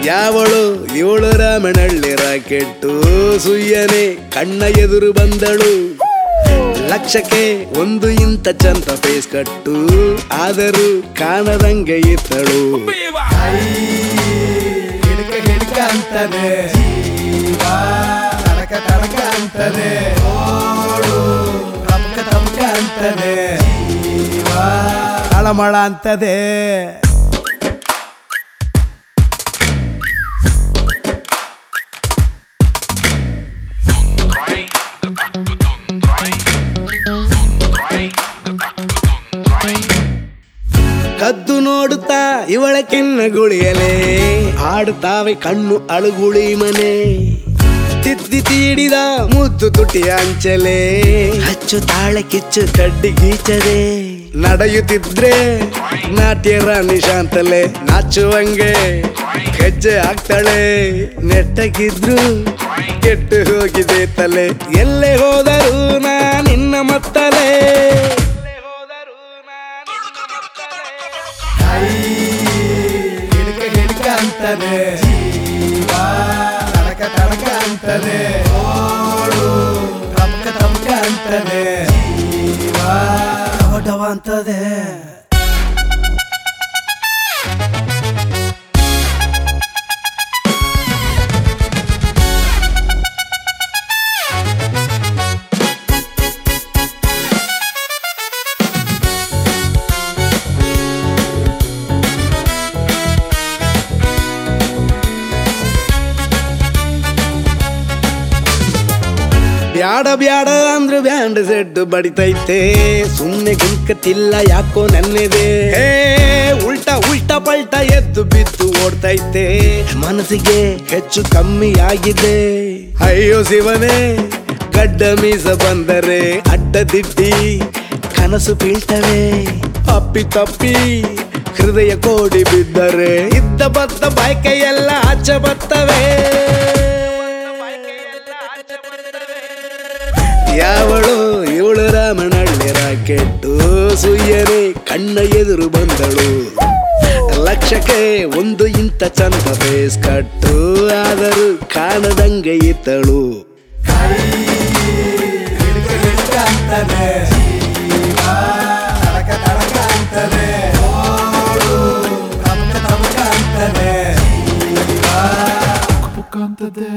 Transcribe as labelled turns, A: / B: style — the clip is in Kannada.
A: ಯಾವಳು ಇವಳು ರಾಮನಳ್ಳಿ ರಾಕೆಟ್ಟು ಸುಯ್ಯನೆ ಕಣ್ಣ ಎದುರು ಬಂದಳು ಲಕ್ಷಕ್ಕೆ ಒಂದು ಇಂತ ಚಂದ ಫೇಸ್ ಕಟ್ಟು ಆದರೂ ಕಾಣದಂಗೆ ಇತ್ತಳು
B: ಹಿಡ್ಕ ಹಿಡ್ಕ ಅಂತದೆ ಜೀವ ತಡಕ ತಡಕ ಅಂತದೆ ಓಡು ತಮಕ ತಮಕ ಅಂತದೆ ಜೀವ ತಳಮಳ ಅಂತದೆ
A: ಕದ್ದು ನೋಡುತ್ತಾ ಇವಳ ಕಿನ್ನ ಗುಳಿಯಲೆ ಆಡುತ್ತಾವೆ ಕಣ್ಣು ಅಳುಗುಳಿ ಮನೆ ತಿದ್ದಿ ತೀಡಿದ ಮುದ್ದು ತುಟಿಯ ಅಂಚಲೆ ಹಚ್ಚು ತಾಳೆ ಕಿಚ್ಚು ಕಡ್ಡಿ ಗೀಚದೆ ನಡೆಯುತ್ತಿದ್ರೆ ನಾಟ್ಯ ರಾಣಿ ಶಾಂತಲೆ ನಾಚುವಂಗೆ ಹೆಜ್ಜೆ ಹಾಕ್ತಾಳೆ ನೆಟ್ಟಗಿದ್ರು ಕೆಟ್ಟು ಹೋಗಿದೆ ತಲೆ ಎಲ್ಲೇ ಹೋದರೂ ನಾ ನಿನ್ನ ಮತ್ತಲೆ
B: ಹಿಡ್ಕ ಹಿಡ್ಕ ಅಂತದೆ ಜೀವ ತಡಕ ತಡಕ ಅಂತದೆ ಓಡು ತಮಕ ತಮಕ ಅಂತದೆ ಜೀವ ಡವ ಡವ ಅಂತದೆ
A: ಬ್ಯಾಡ ಬ್ಯಾಡ ಅಂದ್ರು ಬ್ಯಾಂಡ್ ಸೆಡ್ ಬಡಿತೈತೆ ಸುಮ್ನೆ ಗಿಂಕತಿಲ್ಲ ಯಾಕೋ ನನ್ನೆದೆ ಹೇ, ಉಲ್ಟಾ ಉಲ್ಟಾ ಪಲ್ಟಾ ಎದ್ದು ಬಿದ್ದು ಓಡ್ತೈತೆ ಮನಸ್ಸಿಗೆ ಹೆಚ್ಚು ಕಮ್ಮಿ ಆಗಿದೆ ಅಯ್ಯೋ ಶಿವನೇ ಗಡ್ಡ ಮೀಸ ಬಂದರೆ ಅಡ್ಡ ದಿಡ್ಡಿ ಕನಸು ಬೀಳ್ತವೆ ಅಪ್ಪಿ ತಪ್ಪಿ ಹೃದಯ ಕೋಡಿ ಬಿದ್ದರೆ ಇದ್ದ ಬದ್ದ ಬಾಯ್ಕೆ ಎಲ್ಲ ಆಚೆ ಬರ್ತವೆ ಯಾವಳು ಇವಳು ರಾಮನಳ್ಳಿ ರಾಕೆಟ್ಟು ಸುಯ್ಯನೆ ಕಣ್ಣ ಎದುರು ಬಂದಳು ಲಕ್ಷಕ್ಕೆ ಒಂದು ಇಂತ ಚಂದ ಫೇಸ್ ಕಟ್ಟು ಆದರೂ ಕಾಣದಂಗೆ ಇತ್ತಳು
B: ಹಿಡ್ಕ ಹಿಡ್ಕ ಅಂತದೆ ಜೀವ ತಡಕ ತಡಕ ಅಂತದೆ ಓಡು ತಮಕ ತಮಕ ಅಂತದೆ ಜೀವ ಪುಕ್ಕ ಅಂತದೆ